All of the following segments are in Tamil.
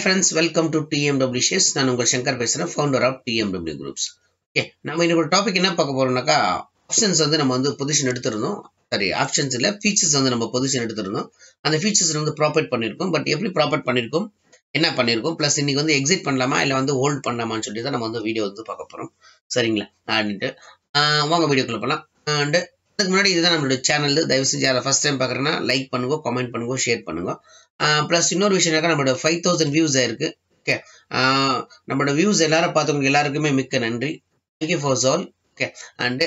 friends welcome to TMW shares நான் உங்கள் சங்கர் பேசுகிறேன் founder of TMW groups okay நம்ம இன்னைக்கு ஒரு டாபிக் என்ன பார்க்க போறோம்னாக்கா ஆப்ஷன்ஸ் வந்து நம்ம வந்து பொசிஷன் எடுத்திருந்தோம் சாரி ஆப்ஷன்ஸ் இல்லை ஃபீச்சர்ஸ் வந்து நம்ம பொசிஷன் எடுத்திருந்தோம் அந்த ஃபீச்சர்ஸ் வந்து ப்ராப்பர்ட் பண்ணியிருக்கோம் பட் எப்படி ப்ராப்பர்ட் பண்ணியிருக்கோம் என்ன பண்ணியிருக்கோம் ப்ளஸ் இன்னைக்கு வந்து எக்ஸிட் பண்ணலாமா இல்லை வந்து ஹோல்ட் பண்ணலாமான்னு சொல்லி தான் நம்ம வந்து வீடியோ வந்து பார்க்க போகிறோம் சரிங்களா அப்படின்ட்டு ஆஹ் வாங்க வீடியோக்குள்ள போகலாம் அண்டு அதுக்கு முன்னாடி இதுதான் நம்மளோட சேனல் தயவு செஞ்சு அதை ஃபஸ்ட் டைம் பார்க்குறேன்னா லைக் பண்ணுங்க கமெண்ட் பண்ணுங்க ஷேர் பண்ணுங்க ப்ளஸ் இன்னொரு விஷயம் என்னக்கா நம்மளோட ஃபைவ் தௌசண்ட் வியூஸ் ஆயிருக்கு ஓகே நம்மளோட வியூஸ் எல்லாரும் பார்த்தவங்க எல்லாருக்குமே மிக்க நன்றி thank you for all okay and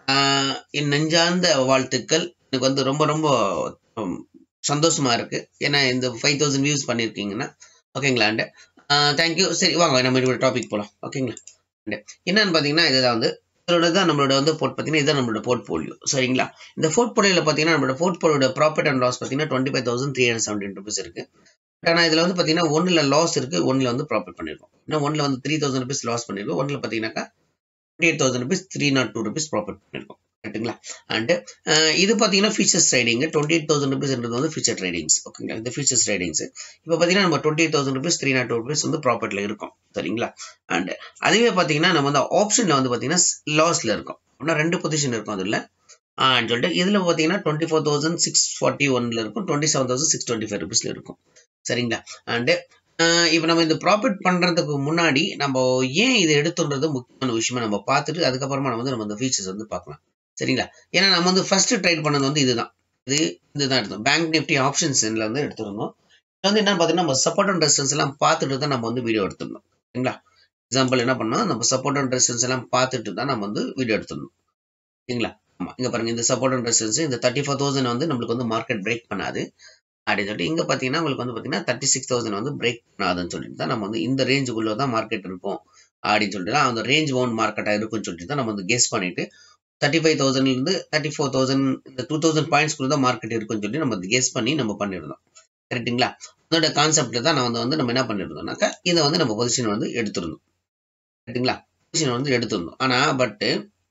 என் நெஞ்சார்ந்த வாழ்த்துக்கள் எனக்கு வந்து ரொம்ப ரொம்ப உம், சந்தோஷமா இருக்கு ஏன்னா இந்த ஃபைவ் தௌசண்ட் வியூஸ் பண்ணியிருக்கீங்கன்னா ஓகேங்களா அண்டு தேங்க்யூ சரி வாங்க நம்ம இதோட டாபிக் போகலாம் ஓகேங்களா அண்டு என்னன்னு பார்த்தீங்கன்னா இதுதான் வந்து இதோட தான் நம்மளோட வந்து போர்ட் பார்த்தீங்கன்னா இதுதான் நம்மளோட போர்ட்ஃபோலியோ சரிங்களா இந்த போர்ட்ஃபோலியோவில் பார்த்தீங்கன்னா நம்மளோட போர்ட்ஃபோலியோட ப்ராஃபிட் அண்ட் லாஸ் பார்த்தீங்கன்னா twenty five thousand three hundred seventeen rupees இருக்கு ஆனால் இதில் வந்து பார்த்தீங்கன்னா ஒன்றில் லாஸ் இருக்கு ஒன்றில் வந்து ப்ராஃபிட் பண்ணியிருக்கோம் இன்னும் ஒன்றில் வந்து த்ரீ தௌசண்ட் ருபீஸ் லாஸ் பண்ணியிருக்கோம் ஒன்றில் பார்த்தீங்கன்னாக்கா twenty eight thousand rupees three naught two rupees profit பண்ணியிருக்கோம் கரெக்ட்டுங்களா அண்டு இது பார்த்தீங்கன்னா futures trading twenty eight thousand ருபீஸ்ன்றது வந்து ஃபீச்சர் ட்ரேடிங்ஸ் ஓகேங்களா இந்த ஃபீச்சர்ஸ் ட்ரேடிங்ஸ் இப்போ பார்த்தீங்கன்னா நம்ம twenty eight thousand rupees three naught two rupees வந்து ப்ராஃபிட்டில் இருக்கும் சரிங்களா அண்ட் அதுவே பார்த்தீங்கன்னா நம்ம வந்து ஆப்ஷனில் வந்து பார்த்தீங்கன்னா லாஸில் இருக்கும் அப்படின்னா ரெண்டு பொசிஷன் இருக்கும் அதில் ஆன்னு சொல்லிட்டு இதில் பார்த்தீங்கன்னா twenty four thousand six forty ஒன்ல இருக்கும் twenty seven thousand six twenty five ருபீஸில் இருக்கும் சரிங்களா அண்டு இப்போ நம்ம இந்த ப்ராஃபிட் பண்ணுறதுக்கு முன்னாடி நம்ம ஏன் இது எடுத்துன்றது முக்கியமான விஷயமா நம்ம பார்த்துட்டு அதுக்கப்புறமா நம்ம வந்து நம்ம இந்த ஃபீச்சர்ஸ் வந்து பார்க்கலாம் சரிங்களா ஏன்னா நம்ம வந்து ஃபர்ஸ்ட் ட்ரைட் பண்ணது வந்து இதுதான் இது இதுதான் எடுத்தோம் பேங்க் நிஃப்டி ஆப்ஷன்ஸ்ல வந்து எடுத்திருந்தோம் இது வந்து என்ன பார்த்தீங்கன்னா நம்ம சப்போர்ட் அண்ட் ரெசிஸ்டன்ஸ் எல்லாம் பார்த்துட்டு தான் நம்ம வந்து வீடியோ எடுத்திருந்தோம் சரிங்களா எக்ஸாம்பிள் என்ன பண்ணோம் நம்ம சப்போர்ட் அண்ட் ரெசிஸ்டன்ஸ் எல்லாம் பார்த்துட்டு தான் நம்ம வந்து வீடியோ எடுத்திருந்தோம் சரிங்களா ஆமா இங்க பாருங்க இந்த சப்போர்ட் அண்ட் ரெசிஸ்டன்ஸ் இந்த தேர்ட்டி ஃபோர் தௌசண்ட் வந்து நம்மளுக்கு வந்து மார்க்கெட் பிரேக் பண்ணாது அப்படின்னு சொல்லிட்டு இங்க பாத்தீங்கன்னா உங்களுக்கு வந்து பாத்தீங்கன்னா தேர்ட்டி சிக்ஸ் தௌசண்ட் வந்து பிரேக் பண்ணாதுன்னு சொல்லிட்டு தான் நம்ம வந்து இந்த ரேஞ்சுக்குள்ள தான் மார்க்கெட் இருக்கும் அப்படின்னு சொல்லிட்டு தான் அந்த ரேஞ்ச் ஓன் மார்க்கெட்டா இருக்கும்னு சொல்லிட்டு தான் நம்ம வந்து கெஸ் பண்ணிட்டு தேர்ட்டி ஃபைவ் தௌசண்ட்ல இருந்து தேர்ட்டி ஃபோர் தௌசண்ட் இந்த டூ தௌசண்ட் பாயிண்ட்ஸ்க்குள்ள தான் மார்க்கெட் இருக்குன்னு சொல்லி நம்ம கெஸ் பண்ணி நம்ம பண்ணிருந்தோம் கரெக்ட்டுங்களா அதோட கான்செப்ட்ல தான் நான் வந்து வந்து நம்ம என்ன பண்ணிருந்தோம்னாக்கா இதை வந்து நம்ம பொசிஷன் வந்து எடுத்திருந்தோம் கரெக்ட்டுங்களா பொசிஷன் வந்து எடுத்திருந்தோம் ஆனா பட்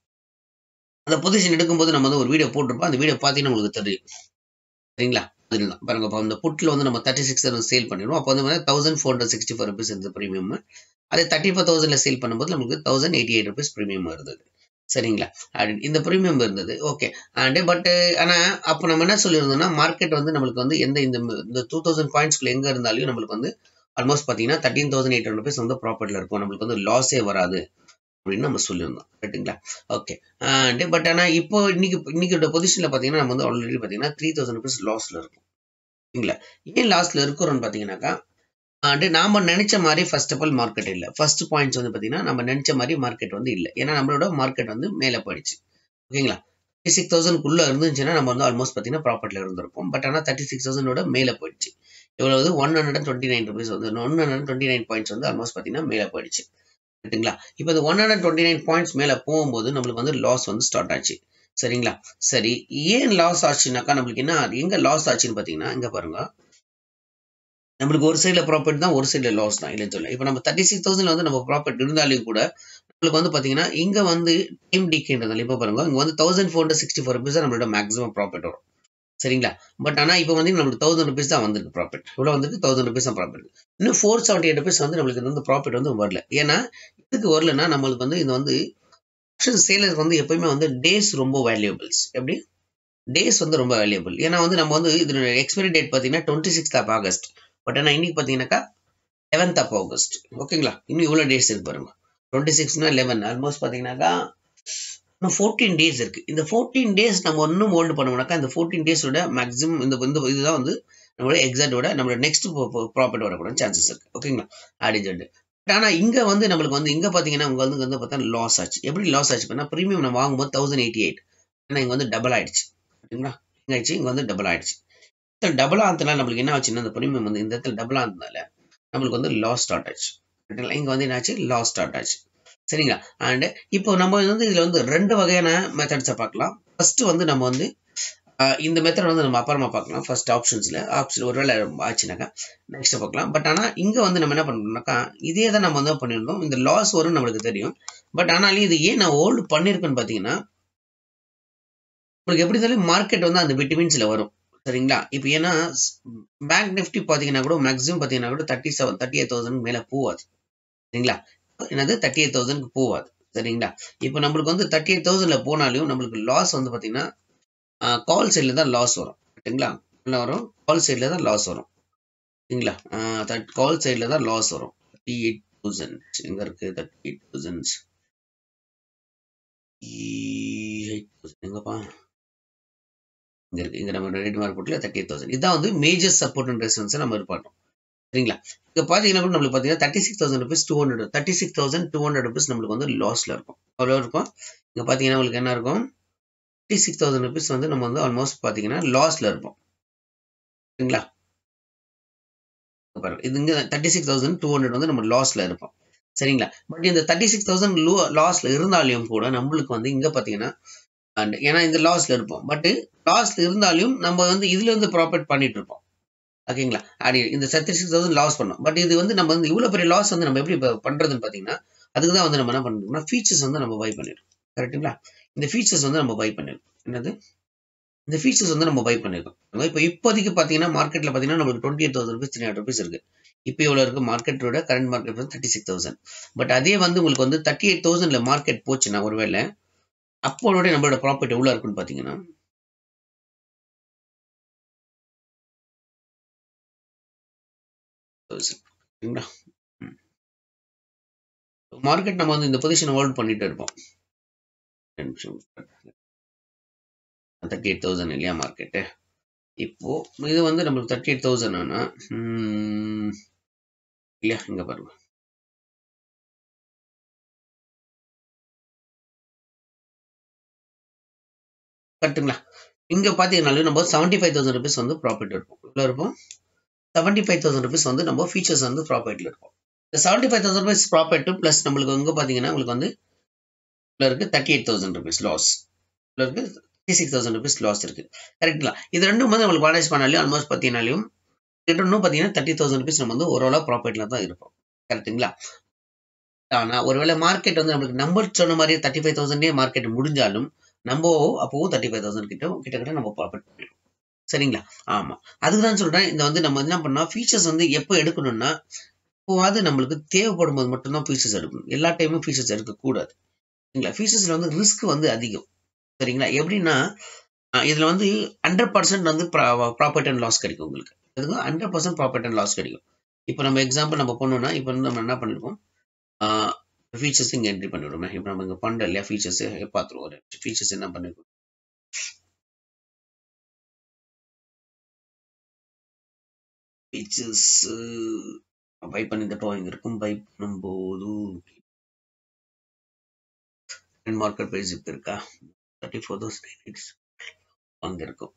அந்த பொசிஷன் எடுக்கும்போது நம்ம வந்து ஒரு வீடியோ போட்டிருப்போம் அந்த வீடியோ பார்த்தீங்கன்னா உங்களுக்கு தெரியும் சரிங்களா அதில் தான் பாருங்க இப்போ அந்த புட்டில் வந்து நம்ம தேர்ட்டி சிக்ஸ் சேல் பண்ணிடுவோம் அப்போ வந்து thousand four hundred sixty four rupees இருந்தது ப்ரீமியம் அதே தேர்ட்டி ஃபோர் தௌசண்ட்ல சேல் பண்ணும்போது நமக்கு thousand eighty eight rupees premium இருந்தது சரிங்களா அப்படி இந்த ப்ரீமியம் இருந்தது ஓகே அண்டு பட் ஆனால் அப்போ நம்ம என்ன சொல்லியிருந்தோம்னா மார்க்கெட் வந்து நம்மளுக்கு வந்து எந்த இந்த இந்த டூ தௌசண்ட் பாயிண்ட்ஸ்க்குள்ள எங்கே இருந்தாலும் நம்மளுக்கு வந்து ஆல்மோஸ்ட் பார்த்தீங்கன்னா thirteen thousand eight hundred rupees வந்து ப்ராஃபிட்டில் இருக்கும் நம்மளுக்கு வந்து லாஸே வராது அப்படின்னு நம்ம சொல்லியிருந்தோம் ரைட்டுங்களா ஓகே அண்டு பட் ஆனால் இப்போ இன்னைக்கு இன்னைக்கு பொசிஷனில் பார்த்தீங்கன்னா நம்ம வந்து ஆல்ரெடி பார்த்தீங்கன்னா த்ரீ தௌசண்ட் ருபீஸ் லாஸில் இருக்கும் சரிங்களா ஏன் லாஸில் இருக்கிறோம்னு பார்த்தீங்கன்னாக்கா அண்டு நாம நினைச்ச மாதிரி ஃபர்ஸ்ட் ஆஃப் ஆல் மார்க்கெட் இல்லை ஃபர்ஸ்ட் பாயிண்ட்ஸ் வந்து பார்த்தீங்கன்னா நம்ம நினைச்ச மாதிரி மார்க்கெட் வந்து இல்லை ஏன்னா நம்மளோட மார்க்கெட் வந்து மேலே போயிடுச்சு ஓகேங்களா தேர்ட்டி சிக்ஸ் தௌசண்ட்குள்ளே இருந்துச்சுன்னா நம்ம வந்து ஆல்மோஸ்ட் பார்த்தீங்கன்னா ப்ராஃபிட்டில் இருந்திருப்போம் பட் ஆனால் தேர்ட்டி சிக்ஸ் தௌசண்டோட மேலே போயிடுச்சு இவ்வளோ வந்து one hundred twenty nine rupees வந்து one hundred twenty nine points வந்து ஆல்மோஸ்ட் பார்த்தீங்கன்னா மேலே போயிடுச்சு ரைட்டுங்களா இப்போ இந்த one hundred twenty nine points மேலே போகும்போது நம்மளுக்கு வந்து லாஸ் வந்து ஸ்டார்ட் ஆச்சு சரிங்களா சரி ஏன் லாஸ் ஆச்சுனாக்கா நம்மளுக்கு என்ன எங்க லாஸ் ஆச்சுன்னு பார்த்தீங்கன்னா இங்க பாருங்க நம்மளுக்கு ஒரு சைடில் ப்ராஃபிட் தான் ஒரு சைடில் லாஸ் தான் இல்லைன்னு சொல்ல இப்போ நம்ம தேர்ட்டி சிக்ஸ் தௌசண்ட்ல வந்து நம்ம ப்ராஃபிட் இருந்தாலும் கூட நம்மளுக்கு வந்து பார்த்தீங்கன்னா இங்கே வந்து டைம் டிகேன்றதால இப்போ பாருங்க இங்கே வந்து thousand four hundred sixty four rupees தான் நம்மளோட மேக்ஸிமம் ப்ராஃபிட் வரும் சரிங்களா பட் ஆனால் இப்போ வந்து நம்மளுக்கு தௌசண்ட் ருபீஸ் தான் வந்திருக்கு ப்ராஃபிட் இவ்வளோ வந்துருக்கு தௌசண்ட் ருபீஸ் தான் ப்ராஃபிட் இன்னும் ஃபோர் செவன்ட்டி எயிட் ருபீஸ் வந்து நம்மளுக்கு வந்து ப்ராஃபிட் வந்து வரல ஏன்னா இதுக்கு வரலன்னா நம்மளுக்கு வந்து இது வந்து ஆப்ஷன் சேலர்ஸ் வந்து எப்பயுமே வந்து டேஸ் ரொம்ப வேல்யூபிள்ஸ் எப்படி டேஸ் வந்து ரொம்ப வேல்யூபிள் ஏன்னா வந்து நம்ம வந்து இதோட எக்ஸ்பைரி டேட் பார்த்தீங்கன்னா twenty sixth of August but ஆனால் இன்னைக்கு பார்த்தீங்கன்னாக்கா லெவன்த் ஆஃப் ஆகஸ்ட் ஓகேங்களா இன்னும் இவ்வளோ டேஸ் இருக்கு பாருங்க டுவெண்ட்டி சிக்ஸ்னா லெவன் ஆல்மோஸ்ட் பார்த்தீங்கன்னாக்கா இன்னும் ஃபோர்டீன் டேஸ் இருக்கு இந்த ஃபோர்டீன் டேஸ் நம்ம இன்னும் ஹோல்டு பண்ணோம்னாக்கா இந்த ஃபோர்டீன் டேஸோட மேக்ஸிமம் இந்த இந்த இதுதான் வந்து நம்மளோட எக்ஸாக்டோட நம்மளோட நெக்ஸ்ட் ப்ராஃபிட் வரக்கூட சான்சஸ் இருக்கு ஓகேங்களா அப்படின்னு சொல்லிட்டு ஆனால் இங்கே வந்து நம்மளுக்கு வந்து இங்கே பார்த்தீங்கன்னா உங்க வந்து வந்து பார்த்தா லாஸ் ஆச்சு எப்படி லாஸ் ஆச்சு பண்ணால் ப்ரீமியம் நம்ம வாங்கும்போது தௌசண்ட் எயிட்டி எயிட் ஆனால் இங்கே வந்து டபுள் ஆயிடுச்சு ஓகேங்களா இங்கே ஆயிடுச்சு இங்கே வந்து டபுள் ஆயிடுச்சு இடத்துல டபுள் ஆனதுனால நம்மளுக்கு என்ன ஆச்சுன்னா அந்த ப்ரீமியம் வந்து இந்த இடத்துல டபுள் ஆனதுனால நம்மளுக்கு வந்து லாஸ் ஸ்டார்ட் ஆச்சு இங்கே வந்து என்ன ஆச்சு லாஸ் ஸ்டார்ட் ஆச்சு சரிங்களா அண்ட் இப்போ நம்ம வந்து இதில் வந்து ரெண்டு வகையான மெத்தட்ஸை பார்க்கலாம் ஃபர்ஸ்ட் வந்து நம்ம வந்து இந்த மெத்தட் வந்து நம்ம அப்புறமா பார்க்கலாம் ஃபர்ஸ்ட் ஆப்ஷன்ஸில் ஆப்ஷன் ஒருவேளை ஆச்சுனாக்கா நெக்ஸ்ட் பார்க்கலாம் பட் ஆனால் இங்கே வந்து நம்ம என்ன பண்ணணும்னாக்கா இதே தான் நம்ம வந்து பண்ணியிருந்தோம் இந்த லாஸ் வரும் நம்மளுக்கு தெரியும் பட் ஆனாலும் இது ஏன் நான் ஹோல்டு பண்ணியிருக்கேன்னு பார்த்தீங்கன்னா உங்களுக்கு எப்படி இருந்தாலும் மார்க்கெட் வந்து அந்த விட்டமின்ஸில் வரும் சரிங்களா இப்போ ஏன்னா பேங்க் நிஃப்டி பார்த்தீங்கன்னா கூட மேக்ஸிமம் பார்த்தீங்கன்னா கூட thirty seven thirty eight thousand மேலே போகாது சரிங்களா என்னது தேர்ட்டி எயிட் தௌசண்ட்க்கு போகாது சரிங்களா இப்போ நம்மளுக்கு வந்து தேர்ட்டி எயிட் தௌசண்ட்ல போனாலும் நம்மளுக்கு லாஸ் வந்து பார்த்தீங்கன்னா கால் சைடில் தான் லாஸ் வரும் சரிங்களா என்ன வரும் கால் சைடில் தான் லாஸ் வரும் சரிங்களா கால் சைடில் தான் லாஸ் வரும் தேர்ட்டி எயிட் தௌசண்ட் எங்கே இருக்குது thirty eight thousand eight thousand எங்கப்பா இங்க இருக்கு இங்க நம்ம ரெடி மார்க்கெட்ல தேர்ட்டி எயிட் தௌசண்ட் இதான் வந்து மேஜர் சப்போர்ட் அண்ட் ரெசிஸ்டன்ஸ் நம்ம இருப்போம் சரிங்களா இங்க பாத்தீங்கன்னா கூட நம்மளுக்கு பாத்தீங்கன்னா thirty six thousand rupees two hundred thirty six thousand two hundred rupees நம்மளுக்கு வந்து லாஸ்ல இருக்கும் அவ்வளோ இருக்கும் இங்க பாத்தீங்கன்னா உங்களுக்கு என்ன இருக்கும் தேர்ட்டி சிக்ஸ் தௌசண்ட் ருபீஸ் வந்து நம்ம வந்து ஆல்மோஸ்ட் பாத்தீங்கன்னா லாஸ்ல இருப்போம் சரிங்களா பாருங்க இது இங்க thirty six thousand two hundred வந்து நம்ம லாஸ்ல இருப்போம் சரிங்களா பட் இந்த தேர்ட்டி சிக்ஸ் தௌசண்ட் லோ லாஸ்ல இருந்தாலையும் கூட நம்மளுக்கு வந்து இங்க பாத்தீங்கன்னா அண்ட் ஏன்னா இந்த லாஸ்ல இருப்போம் பட் லாஸ்ல இருந்தாலும் நம்ம வந்து இதுல இருந்து ப்ராஃபிட் பண்ணிட்டு இருப்போம் ஓகேங்களா அப்படி இந்த தேர்ட்டி சிக்ஸ் தௌசண்ட் லாஸ் பண்ணோம் பட் இது வந்து நம்ம வந்து இவ்வளவு பெரிய லாஸ் வந்து நம்ம எப்படி இப்ப பண்றதுன்னு பாத்தீங்கன்னா அதுக்கு தான் வந்து நம்ம என்ன பண்ணிருக்கோம்னா ஃபீச்சர்ஸ் வந்து நம்ம பை பண்ணிருக்கோம் கரெக்ட்டுங்களா இந்த ஃபீச்சர்ஸ் வந்து நம்ம பை பண்ணிருக்கோம் என்னது இந்த ஃபீச்சர்ஸ் வந்து நம்ம பை பண்ணிருக்கோம் இப்போ இப்போதைக்கு பாத்தீங்கன்னா மார்க்கெட்ல பாத்தீங்கன்னா நம்மளுக்கு twenty eight thousand rupees three hundred rupees இருக்கு இப்போ எவ்வளவு இருக்கு மார்க்கெட்டோட கரண்ட் மார்க்கெட் வந்து தேர்ட்டி சிக்ஸ் தௌசண்ட் பட் அதே வந்து உங்களுக்கு வந்து தேர்ட்டி எயிட் தௌசண்ட்ல மார்க்கெட் போச்சுன்னா ஒருவேளை அப்போட நம்மளோட ப்ராஃபிட் எவ்வளவு இருக்குன்னு பாத்தீங்கன்னா சரிங்களா மார்க்கெட் நம்ம வந்து இந்த பொசிஷன் ஹோல்ட் பண்ணிட்டு இருப்போம் தேர்ட்டி எயிட் தௌசண்ட் இல்லையா மார்க்கெட்டு இப்போ இது வந்து நம்மளுக்கு தேர்ட்டி எயிட் தௌசண்ட் ஆனா இல்லையா இங்க பாருங்க கரெக்டுங்களா இங்க பாத்தீங்கன்னாலும் நம்ம செவன்டி ஃபைவ் தௌசண்ட் ருபீஸ் வந்து ப்ராஃபிட் இருக்கும் எவ்வளோ இருக்கும் செவன்டி ஃபைவ் தௌசண்ட் ருபீஸ் வந்து நம்ம ஃபீச்சர்ஸ் வந்து ப்ராஃபிட்ல இருக்கும் இந்த seventy five thousand rupees profit plus நம்மளுக்கு எங்க பாத்தீங்கன்னா உங்களுக்கு வந்து இருக்கு thirty eight thousand rupees loss இருக்கு thirty six thousand rupees loss இருக்கு கரெக்டுங்களா இது ரெண்டும் வந்து நம்மளுக்கு மேனேஜ் பண்ணாலும் ஆல்மோஸ்ட் பார்த்தீங்கன்னாலும் இது ரெண்டும் பார்த்தீங்கன்னா தேர்ட்டி தௌசண்ட் ருபீஸ் நம்ம வந்து ஓரளவு ப்ராஃபிட்ல தான் இருப்போம் கரெக்டுங்களா ஆனா ஒருவேளை மார்க்கெட் வந்து நம்மளுக்கு நம்பர் சொன்ன மாதிரி தேர்ட்டி ஃபைவ் தௌசண்டே மார்க்கெட் முடிஞ்சாலும் நம்ம அப்பவும் தேர்ட்டி ஃபைவ் தௌசண்ட் கிட்ட கிட்ட நம்ம ப்ராஃபிட் பண்ணிடுவோம் சரிங்களா ஆமா அதுக்கு தான் சொல்றேன் இந்த வந்து நம்ம என்ன பண்ணா ஃபீச்சர்ஸ் வந்து எப்போ எடுக்கணும்னா இப்போவாது நம்மளுக்கு தேவைப்படும் போது மட்டும்தான் ஃபீச்சர்ஸ் எடுக்கணும் எல்லா டைமும் ஃபீச்சர்ஸ் எடுக்கக்கூடாது சரிங்களா ஃபீச்சர்ஸ்ல வந்து ரிஸ்க் வந்து அதிகம் சரிங்களா எப்படின்னா இதுல வந்து ஹண்ட்ரட் பர்சன்ட் வந்து ப்ராஃபிட் அண்ட் லாஸ் கிடைக்கும் உங்களுக்கு அதுக்கு hundred percent profit and loss கிடைக்கும் இப்போ நம்ம எக்ஸாம்பிள் நம்ம பண்ணோம்னா இப்போ வந்து நம்ம என்ன பண்ணிருக்கோம் ஃபீச்சர்ஸ் இங்கே என்ட்ரி பண்ணிவிடுவோம் இப்போ நம்ம இங்கே பண்ணல இல்லையா ஃபீச்சர்ஸ் பார்த்துருவோம் ஒரு ஃபீச்சர்ஸ் என்ன பண்ணிருக்கோம் ஃபீச்சர்ஸ் பை பண்ணிட்டு இங்க இருக்கும் பை பண்ணும்போது மார்க்கெட் ப்ரைஸ் இப்போ இருக்கா தேர்ட்டி ஃபோர் தௌசண்ட் அங்க இருக்கும்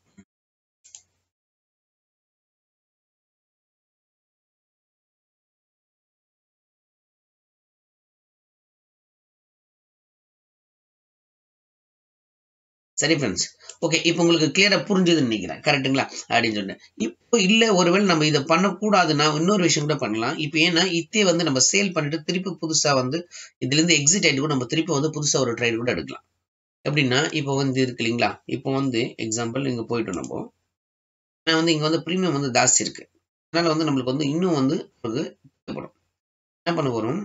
சரி ஃப்ரெண்ட்ஸ் ஓகே இப்போ உங்களுக்கு கிளியரா புரிஞ்சதுன்னு நினைக்கிறேன் கரெக்ட்டுங்களா அப்படின்னு சொன்னேன் இப்போ இல்ல ஒருவேளை நம்ம இதை பண்ணக்கூடாதுன்னா இன்னொரு விஷயம் கூட பண்ணலாம் இப்போ ஏன்னா இத்தே வந்து நம்ம சேல் பண்ணிட்டு திருப்பி புதுசா வந்து இதுல இருந்து எக்ஸிட் ஆயிட்டு கூட நம்ம திருப்பி வந்து புதுசா ஒரு ட்ரைட் கூட எடுக்கலாம் எப்படின்னா இப்போ வந்து இருக்கு இல்லைங்களா இப்போ வந்து எக்ஸாம்பிள் இங்க போயிட்டோம் நம்ம நான் வந்து இங்க வந்து ப்ரீமியம் வந்து ஜாஸ்தி இருக்கு அதனால வந்து நம்மளுக்கு வந்து இன்னும் வந்து தேவைப்படும் என்ன பண்ண போறோம்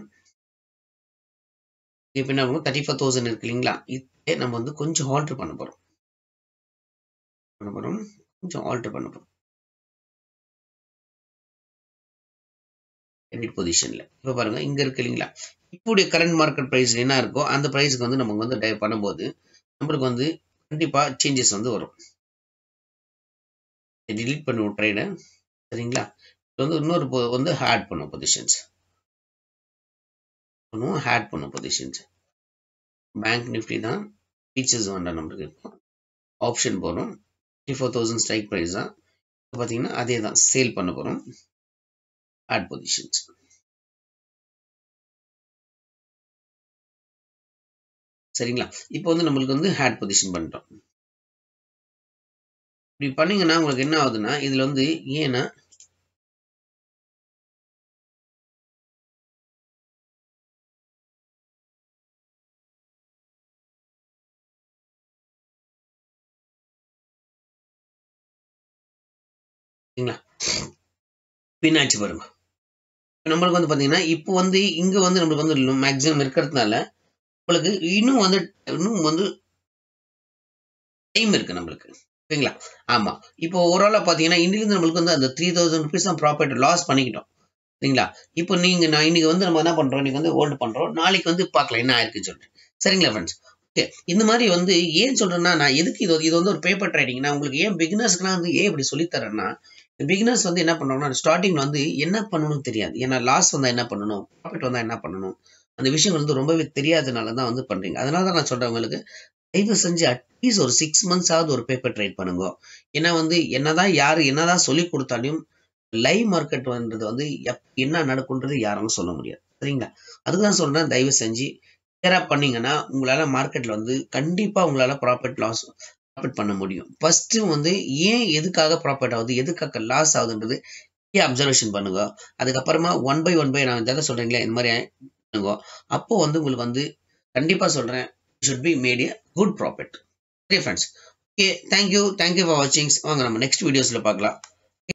இப்போ என்ன பண்ணுவோம் தேர்ட்டி ஃபோர் தௌசண்ட் இருக்கு இல்லைங்களா இதே நம்ம வந்து கொஞ்சம் ஆல்டர் பண்ண போறோம் பண்ண போறோம் கொஞ்சம் ஆல்டர் பண்ண போறோம் எடிட் பொசிஷன்ல இப்போ பாருங்க இங்க இருக்கு இல்லைங்களா இப்போடைய கரண்ட் மார்க்கெட் ப்ரைஸ் என்ன இருக்கோ அந்த ப்ரைஸ்க்கு வந்து நம்ம வந்து டை பண்ணும்போது நம்மளுக்கு வந்து கண்டிப்பா சேஞ்சஸ் வந்து வரும் டிலீட் பண்ணுவோம் ட்ரேடை சரிங்களா இப்போ வந்து இன்னொரு வந்து ஆட் பண்ணும் பொசிஷன்ஸ் பண்ணுவோம் ஆட் பண்ணும் பொசிஷன்ஸ் பேங்க் நிஃப்டி தான் ஃபீச்சர்ஸ் வேண்டாம் நம்மளுக்கு இருக்கும் ஆப்ஷன் போகிறோம் fifty four thousand strike price தான் பார்த்தீங்கன்னா அதே தான் சேல் பண்ண போகிறோம் ஆட் பொசிஷன்ஸ் சரிங்களா இப்போ வந்து நம்மளுக்கு வந்து ஹேட் பொசிஷன் பண்ணிட்டோம் இப்படி பண்ணீங்கன்னா உங்களுக்கு என்ன ஆகுதுன்னா இதுல வந்து ஏன்னா சரிங்களா பின்னாச்சு பாருங்க நம்மளுக்கு வந்து பார்த்தீங்கன்னா இப்போ வந்து இங்கே வந்து நம்மளுக்கு வந்து மேக்ஸிமம் இருக்கிறதுனால உங்களுக்கு இன்னும் வந்து இன்னும் வந்து டைம் இருக்கு நம்மளுக்கு ஓகேங்களா ஆமாம் இப்போ ஓவராலாக பார்த்தீங்கன்னா இன்னிலிருந்து நம்மளுக்கு வந்து அந்த த்ரீ தௌசண்ட் ருபீஸ் தான் ப்ராஃபிட் லாஸ் பண்ணிக்கிட்டோம் சரிங்களா இப்போ நீங்கள் நான் இன்னைக்கு வந்து நம்ம என்ன பண்ணுறோம் இன்னைக்கு வந்து ஹோல்டு பண்ணுறோம் நாளைக்கு வந்து பார்க்கலாம் என்ன ஆயிருக்குன்னு சொல்லிட்டு சரிங்களா ஃப்ரெண்ட்ஸ் ஓகே இந்த மாதிரி வந்து ஏன் சொல்கிறேன்னா நான் எதுக்கு இது இது வந்து ஒரு பேப்பர் ட்ரேடிங் நான் உங்களுக்கு ஏன் பிகினர்ஸ்க்குலாம் வந்து ஏன் இப்படி சொல்லித்தரேன்னா பிகினர்ஸ் வந்து என்ன பண்ணுவாங்கன்னா ஸ்டார்டிங் வந்து என்ன பண்ணணும்னு தெரியாது ஏன்னா லாஸ் வந்தால் என்ன பண்ணணும் ப்ராஃபிட் வந்தால் என்ன பண்ணணும் அந்த விஷயம் வந்து ரொம்பவே தெரியாதனால தான் வந்து பண்ணுறீங்க அதனால தான் நான் சொல்கிறேன் உங்களுக்கு தயவு செஞ்சு அட்லீஸ்ட் ஒரு சிக்ஸ் மந்த்ஸ் ஆகுது ஒரு பேப்பர் ட்ரேட் பண்ணுங்க ஏன்னா வந்து என்னதான் யார் என்னதான் சொல்லி கொடுத்தாலும் லைவ் மார்க்கெட்ன்றது வந்து எப் என்ன நடக்குன்றது யாரும் சொல்ல முடியாது சரிங்களா அதுக்கு தான் சொல்கிறேன் தயவு செஞ்சு கிளியராக பண்ணீங்கன்னா உங்களால் மார்க்கெட்டில் வந்து கண்டிப்பாக உங்களால் ப்ராஃபிட் லாஸ் ப்ராஃபிட் பண்ண முடியும் ஃபஸ்ட்டு வந்து ஏன் எதுக்காக ப்ராஃபிட் ஆகுது எதுக்காக லாஸ் ஆகுதுன்றது ஏன் அப்சர்வேஷன் பண்ணுங்க அதுக்கப்புறமா ஒன் பை ஒன் பை நான் எதாவது சொல்கிறீங்களே இந்த மாதிரி பண்ணுங்க அப்போ வந்து உங்களுக்கு வந்து கண்டிப்பாக சொல்கிறேன் should be made a good profit okay friends okay thank you thank you for watching வாங்க நம்ம நெக்ஸ்ட் வீடியோஸில் பார்க்கலாம்